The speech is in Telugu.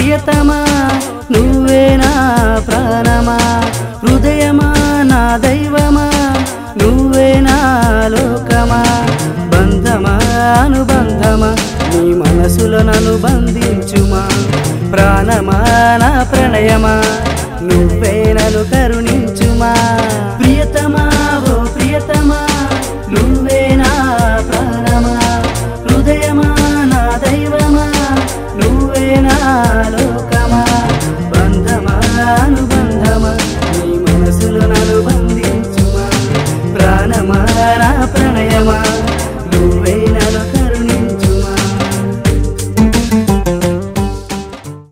ప్రియతమా నువ్వే నా ప్రాణమా హృదయమా నా దైవమా నువ్వే నా లోకమా బంధమా అనుబంధమా నీ మనసులో నన్ను బంధించుమా ప్రాణమా నా ప్రణయమా నువ్వే నన్ను కరుణించుమా ప్రియతమా ఓ ప్రియతమా నువ్వే నా ప్రాణమా హృదయమా నా దైవమా నువ్వే నా లోకమా బంధమా అనుబంధమా నీ మనసులో నన్ను బంధించుమా ప్రాణమా నా ప్రణయమా